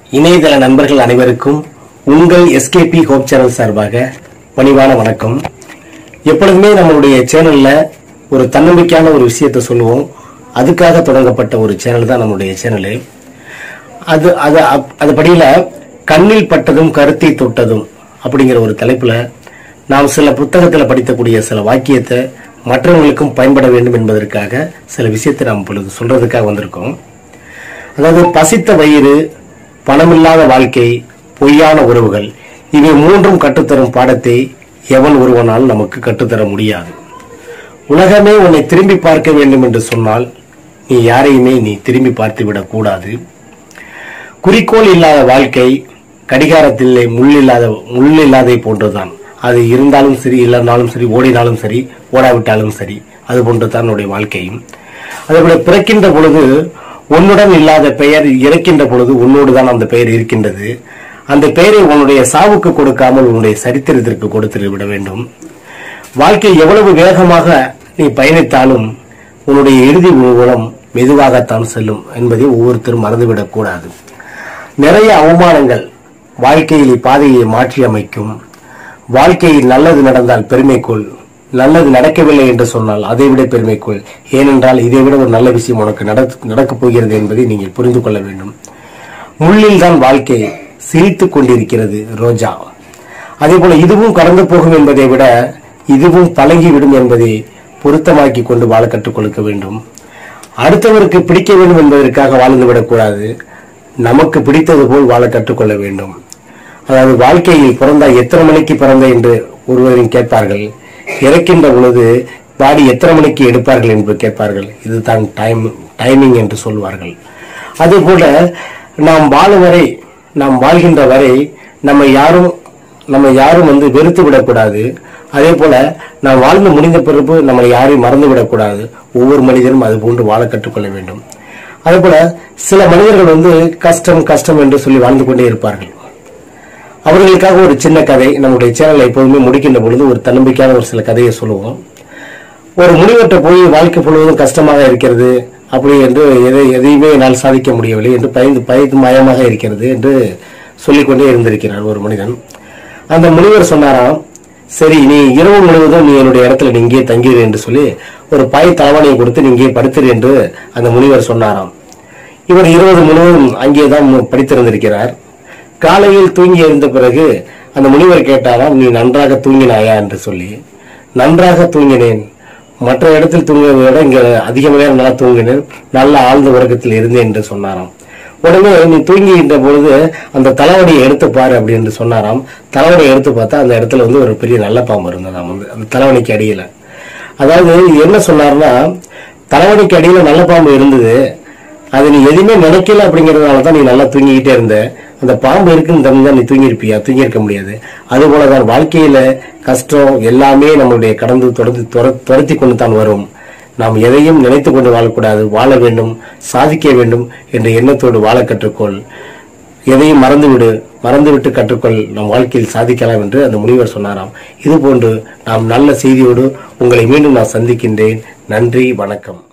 இணையதள நண்பர்கள் அனைவருக்கும் உங்கள் எஸ்கேபி ஹோப் சேனல் சார்பாக பணிவான வணக்கம் எப்பொழுதுமே நம்மளுடைய சேனல்ல ஒரு தன்னம்பிக்கையான ஒரு விஷயத்தை சொல்லுவோம் அதுக்காக தொடங்கப்பட்ட ஒரு சேனல் தான் நம்மளுடைய சேனலு அது அது அப்- அது படியில கண்ணில் பட்டதும் கருத்தை தொட்டதும் அப்படிங்கிற ஒரு தலைப்புல நாம் சில புத்தகத்துல படித்தக்கூடிய சில வாக்கியத்தை மற்றவங்களுக்கும் பயன்பட வேண்டும் என்பதற்காக சில விஷயத்தை நாம் இப்பொழுது சொல்றதுக்காக வந்திருக்கோம் அதாவது பசித்த வயிறு பணமில்லாத வாழ்க்கை பொய்யான உறவுகள் இவை மூன்றும் கற்றுத்தரும் பாடத்தை எவன் ஒருவனால் நமக்கு கற்றுத்தர முடியாது உலகமே உன்னை திரும்பி பார்க்க வேண்டும் என்று சொன்னால் நீ யாரையுமே நீ திரும்பி பார்த்து விடக் கூடாது குறிக்கோள் இல்லாத வாழ்க்கை கடிகாரத்திலே முள் இல்லாத முள் இல்லாதை போன்றுதான் அது இருந்தாலும் சரி இல்லைனாலும் சரி ஓடினாலும் சரி ஓடாவிட்டாலும் சரி அது போன்றுதான் என்னுடைய வாழ்க்கையும் அதேபோல பிறக்கின்ற பொழுது உன்னுடன் இல்லாத பெயர் இறக்கின்ற பொழுது உன்னோடு தான் அந்த பெயர் இருக்கின்றது அந்த பெயரை உன்னுடைய சாவுக்கு கொடுக்காமல் உன்னுடைய சரித்திரத்திற்கு கொடுத்து விட வேண்டும் வாழ்க்கை எவ்வளவு வேகமாக நீ பயணித்தாலும் உன்னுடைய இறுதி ஊர்வலம் மெதுவாகத்தான் செல்லும் என்பதை ஒவ்வொருத்தரும் மறந்துவிடக் கூடாது நிறைய அவமானங்கள் வாழ்க்கையில் பாதையை மாற்றி அமைக்கும் வாழ்க்கையில் நல்லது நடந்தால் பெருமைக்குள் நல்லது நடக்கவில்லை என்று சொன்னால் அதை விட பெருமைக்குள் ஏனென்றால் இதை விட ஒரு நல்ல விஷயம் உனக்கு நடக்க- நடக்கப் போகிறது என்பதை நீங்கள் புரிந்து கொள்ள வேண்டும் முள்ளில் தான் வாழ்க்கை சிரித்துக் கொண்டிருக்கிறது ரோஜா அதே போல இதுவும் கடந்து போகும் என்பதை விட இதுவும் பழகிவிடும் என்பதை பொருத்தமாக்கி கொண்டு வாழ கற்றுக் கொடுக்க வேண்டும் அடுத்தவருக்கு பிடிக்க வேண்டும் என்பதற்காக வாழ்ந்து விடக்கூடாது நமக்கு பிடித்தது போல் வாழ கற்றுக்கொள்ள வேண்டும் அதாவது வாழ்க்கையில் பிறந்தா எத்தனை மணிக்கு பிறந்த என்று ஒருவரின் கேட்பார்கள் இறக்கின்ற பொழுது பாடி எத்தனை மணிக்கு எடுப்பார்கள் என்று கேட்பார்கள் இதுதான் டைம் டைமிங் என்று சொல்வார்கள் அதுபோல நாம் வாழும் வரை நாம் வாழ்கின்ற வரை நம்ம யாரும் நம்ம யாரும் வந்து வெறுத்து விடக்கூடாது அதே போல நாம் வாழ்ந்து முடிந்த பிறகு நம்மளை யாரையும் மறந்து விடக்கூடாது ஒவ்வொரு மனிதரும் அது போன்று வாழ கற்றுக்கொள்ள வேண்டும் அதே போல சில மனிதர்கள் வந்து கஷ்டம் கஷ்டம் என்று சொல்லி வாழ்ந்து கொண்டே இருப்பார்கள் அவர்களுக்காக ஒரு சின்ன கதை நம்முடைய சேனலை எப்போதுமே முடிக்கின்ற பொழுது ஒரு தன்னம்பிக்கையான ஒரு சில கதையை சொல்லுவோம் ஒரு முனிவர்கிட்ட போய் வாழ்க்கை முழுவதும் கஷ்டமாக இருக்கிறது அப்படி என்று எதை எதையுமே என்னால் சாதிக்க முடியவில்லை என்று பயந்து பயந்து மயமாக இருக்கிறது என்று சொல்லிக்கொண்டே இருந்திருக்கிறார் ஒரு மனிதன் அந்த முனிவர் சொன்னாராம் சரி நீ இரவு முழுவதும் நீ என்னுடைய இடத்துல நீ இங்கே தங்கிடு என்று சொல்லி ஒரு பாய் தலைவனையை கொடுத்து நீ இங்கே படுத்திரு என்று அந்த முனிவர் சொன்னாராம் இவர் இருபது முழுவதும் அங்கேதான் படித்திருந்திருக்கிறார் காலையில் தூங்கி எழுந்த பிறகு அந்த முனிவர் கேட்டாராம் நீ நன்றாக தூங்கினாயா என்று சொல்லி நன்றாக தூங்கினேன் மற்ற இடத்தில் தூங்குவதை விட இங்க அதிக நேரம் நல்லா தூங்கினேன் நல்ல ஆழ்ந்த உறக்கத்தில் இருந்தேன் என்று சொன்னாராம் உடனே நீ தூங்கின்ற பொழுது அந்த தலைவடியை எடுத்து பாரு அப்படின்னு சொன்னாராம் தலைவடியை எடுத்து பார்த்தா அந்த இடத்துல வந்து ஒரு பெரிய நல்ல பாம்பு இருந்ததாம் வந்து அந்த தலைவணிக்கு அடியில அதாவது என்ன சொன்னார்னா தலைவணிக்கு அடியில நல்ல பாம்பு இருந்தது அது நீ எதுவுமே நினைக்கல அப்படிங்கறதுனால தான் நீ நல்லா தூங்கிக்கிட்டே இருந்த அந்த பாம்பு இருக்குன்னு தெரிஞ்சா நீ தூங்கியிருப்பியா தூங்கி இருக்க முடியாது அது போலதான் வாழ்க்கையில கஷ்டம் எல்லாமே நம்மளுடைய கடந்து தொடர்ந்து துர- துரத்தி கொண்டு தான் வரும் நாம் எதையும் நினைத்து கொண்டு வாழக்கூடாது வாழ வேண்டும் சாதிக்க வேண்டும் என்ற எண்ணத்தோடு வாழ கற்றுக்கொள் எதையும் மறந்துவிடு மறந்துவிட்டு கற்றுக்கொள் நம் வாழ்க்கையில் சாதிக்கலாம் என்று அந்த முனிவர் சொன்னாராம் இது போன்று நாம் நல்ல செய்தியோடு உங்களை மீண்டும் நான் சந்திக்கின்றேன் நன்றி வணக்கம்